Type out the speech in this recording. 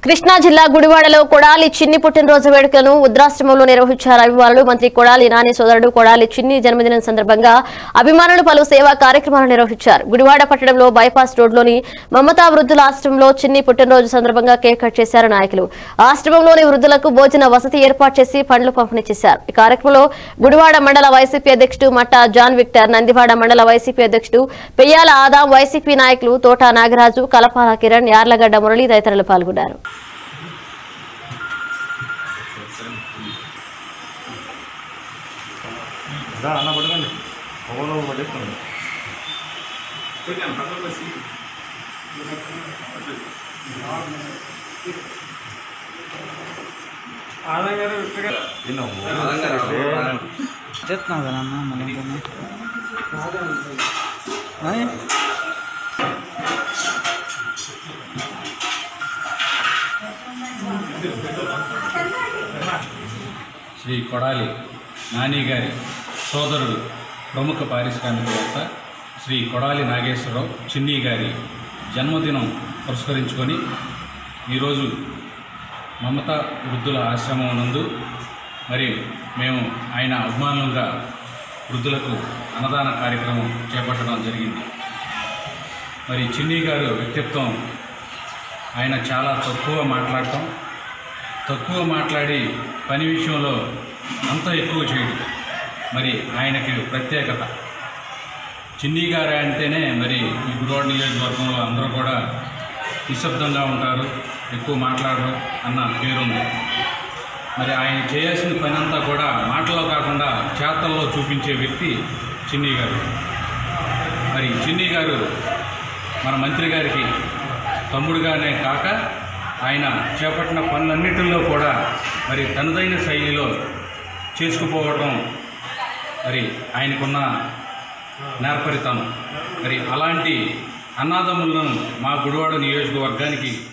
కృష్ణా జిల్లా గుడివాడలో కొడాలి చిన్ని పుట్టినరోజు వేడుకలను ఉద్రాశ్రమంలో నిర్వహించారు అభిమానులు మంత్రి కొడాలి నాని సోదరుడు కొడాలి చిన్ని జన్మదినం సందర్భంగా అభిమానులు పలు సేవా కార్యక్రమాలు నిర్వహించారు గుడివాడ పట్టణంలో బైపాస్ రోడ్లోని మమతా వృద్ధుల ఆశ్రమంలో చిన్ని పుట్టినరోజు సందర్భంగా కేక్ కట్ చేశారు నాయకులు ఆశ్రమంలోని వృద్ధులకు భోజన వసతి ఏర్పాటు చేసి పండ్లు పంపిణీ చేశారు ఈ కార్యక్రమంలో గుడివాడ మండల వైసీపీ అధ్యక్షుడు మట్టా జాన్ విక్టర్ నందివాడ మండల వైసీపీ అధ్యక్షుడు పెయ్యాల ఆదాం వైసీపీ నాయకులు తోటా నాగరాజు కలపాల కిరణ్ యార్లగడ్డ మురళి తదితరులు పాల్గొన్నారు రా అన్న పట్టుకోండి ఒకరు పట్టేసుకోండి చెప్తున్నావు కదా అన్న మళ్ళీ ఇంకేంది? మరి శ్రీ కొడాలి నాని గారి సోదరుడు ప్రముఖ పారిశ్రామికవేత్త శ్రీ కొడాలి నాగేశ్వరరావు చిన్ని గారి జన్మదినం పురస్కరించుకొని ఈరోజు మమత వృద్ధుల ఆశ్రమం నందు మరి మేము ఆయన అభిమానులుగా వృద్ధులకు అన్నదాన కార్యక్రమం చేపట్టడం జరిగింది మరి చిన్ని గారు వ్యక్తిత్వం ఆయన చాలా తక్కువ మాట్లాడటం తక్కువ మాట్లాడి పని విషయంలో అంత ఎక్కువ చేయడు మరి ఆయనకి ప్రత్యేకత చిన్ని గారు అంటేనే మరి ఈ గుడివాడ నియోజకవర్గంలో అందరూ కూడా నిశ్శబ్దంగా ఉంటారు ఎక్కువ మాట్లాడరు అన్న పేరుంది మరి ఆయన చేయాల్సిన పని అంతా కూడా మాటల్లో కాకుండా చేతల్లో చూపించే వ్యక్తి చిన్ని గారు మరి చిన్ని గారు మన మంత్రి గారికి తమ్ముడుగానే కాక ఆయన చేపట్టిన పనులన్నిటిలో కూడా మరి తనదైన శైలిలో చేసుకుపోవటం మరి ఆయనకున్న నేర్పరితనం మరి అలాంటి అన్నాదమ్ములను మా గుడివాడ నియోజకవర్గానికి